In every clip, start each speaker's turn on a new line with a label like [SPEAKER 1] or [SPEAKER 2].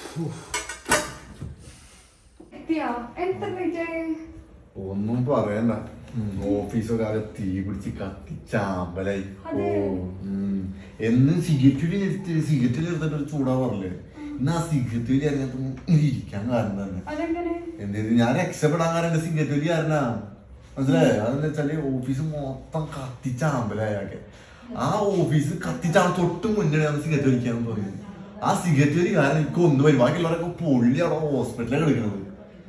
[SPEAKER 1] എത്തിയാ എന്താ കഴിച്ചേ
[SPEAKER 2] ഒന്നും പറയണ്ട ഉം, ഓഫീസൊക്കെ ആകെ തീ പിടിച്ച് കത്തി ചാമ്പലായി ഓ
[SPEAKER 1] അതെ.
[SPEAKER 2] ഉം. എന്നും സിഗരറ്റിൽ നിർത്തി സിഗരറ്റിൽ എടുത്തിട്ട് ഒരു ചൂടാ പറഞ്ഞില്ലേ ഇന്ന് ആ സിഗരറ്റ് വലി അറിയാത്ത ഇരിക്കാൻ കാരണം തന്നെ
[SPEAKER 1] അതെങ്ങനെ
[SPEAKER 2] എന്തേലും ഞാൻ രക്ഷപ്പെടാൻ കാരണം സിഗരറ്റ് വലി കാരണാ മനസ്സിലായോ അതെന്ന് വെച്ചാല് ഓഫീസ് മൊത്തം കത്തിച്ചാമ്പലായൊക്കെ ആ ഓഫീസ് കത്തിച്ചാ തൊട്ട് മുന്നേ സിഗരറ്റ് വലിക്കാൻ തോന്നിയത് ആ സിഗരറ്റ് വലി കാരണം എനിക്ക് ഒന്നും വരും ബാക്കിയുള്ളവരൊക്കെ പൊള്ളി അവിടെ ഹോസ്പിറ്റലിലാണ് കിടക്കുന്നത്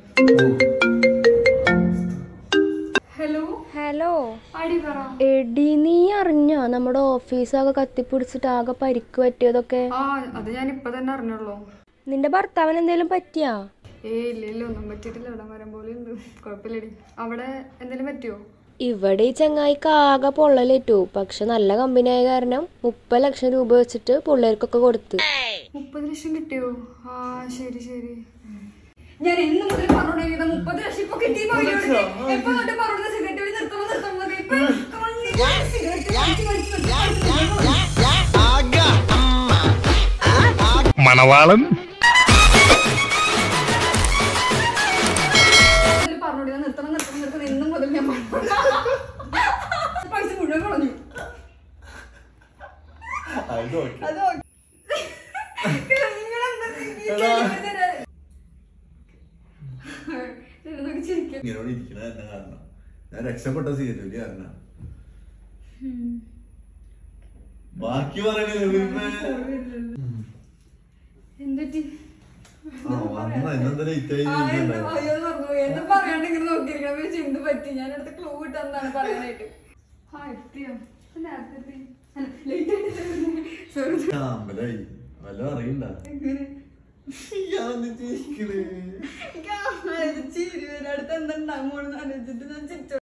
[SPEAKER 1] ഹലോ
[SPEAKER 3] ഹലോ
[SPEAKER 1] അടി പറ
[SPEAKER 3] എടി നീ അറിഞ്ഞോ നമ്മുടെ ഓഫീസൊക്കെ കത്തിപ്പിടിച്ചിട്ട് ആകെ പരിക്ക് പറ്റിയതൊക്കെ
[SPEAKER 1] ആ അത് ഞാൻ ഇപ്പൊ തന്നെ അറിഞ്ഞുള്ളൂ
[SPEAKER 3] നിന്റെ ഭർത്താവിന് എന്തെങ്കിലും പറ്റിയാ
[SPEAKER 1] ഏ ഇല്ല ഇല്ല ഒന്നും പറ്റിയിട്ടില്ല ഇവിടെ മരം പോലെ ഉണ്ട് കുഴപ്പമില്ലടി അവിടെ എന്തെങ്കിലും പറ്റിയോ
[SPEAKER 3] ഇവിടെ ഈ ചങ്ങായിക്ക് ആകെ പൊള്ളലേറ്റു പക്ഷെ നല്ല കമ്പനി ആയ കാരണം മുപ്പത് ലക്ഷം രൂപ വെച്ചിട്ട് പിള്ളേർക്കൊക്കെ കൊടുത്ത്
[SPEAKER 1] മുപ്പത് ലക്ഷം കിട്ടിയോ ആ ശരി ശരി ഞാൻ ഇന്ന് മുതൽ പറഞ്ഞോണ്ടിരിക്കുന്ന മുപ്പത് ലക്ഷം ഇപ്പൊ കിട്ടി എപ്പൊ തൊട്ട് പറഞ്ഞു സിഗരറ്റ് വലി നിർത്തണം നിർത്തണം എന്നൊക്കെ. ഇപ്പൊ കണ്ണിൽ സിഗരറ്റ് വലിച്ച് വലിച്ച് വലിച്ച്
[SPEAKER 4] മണവാളൻ
[SPEAKER 1] ഇതില് പറഞ്ഞോടി, ഞാൻ നിർത്തണം നിർത്തണം നിർത്തണം ഇന്നും മുതൽ ഞാൻ പറഞ്ഞു. പൈസ മുഴുവൻ കളഞ്ഞു
[SPEAKER 2] അത് ഓക്കെ
[SPEAKER 1] അത് ഓക്കേ. നിങ്ങളെന്താ ഈ
[SPEAKER 2] എടാ.
[SPEAKER 1] ചെലവിന് ഇതൊക്കെ ചിരിക്കാം.
[SPEAKER 2] ഇങ്ങനെ ഇരിക്കണ എന്നെ കാരണം ഞാൻ രക്ഷപ്പെട്ട സിഗരറ്റ് വലി കാരണം ബാക്കി പറയണേ
[SPEAKER 1] എന്തുപറ്റി?
[SPEAKER 2] ആ വന്ന ഇന്നെന്താ ലേറ്റ് ആയി
[SPEAKER 1] ആ, എന്ത്
[SPEAKER 2] ഇരിക്കണ്ടേ?
[SPEAKER 1] അയ്യോ, എന്ന് പറഞ്ഞു. എന്ത് പറയാണ്ട് ഇങ്ങനെ നോക്കിയിരിക്കണം പക്ഷെ എന്ത് പറ്റി ഞാൻ അടുത്ത ക്ലൂ ഇട്ടെന്നാണ് പറയാനായിട്ട് ആ എത്തിയോ ഇപ്പൊ നേരത്തെ എത്തി അല്ല, late ആയിട്ടല്ലേ വരുന്നേ? Sorry.
[SPEAKER 2] ചാമ്പലായി വല്ലതും അറിയണ്ട
[SPEAKER 1] എങ്ങനെ?
[SPEAKER 2] ഇയാളെന്ത് ചിരിക്കണേ
[SPEAKER 1] എനിക്ക് ആ, ഇത് ചിരി വരും. അടുത്ത് എന്തുണ്ടാകുമോ എന്ന് ആലോചിച്ചിട്ട് ഞാൻ ചിരിച്ചു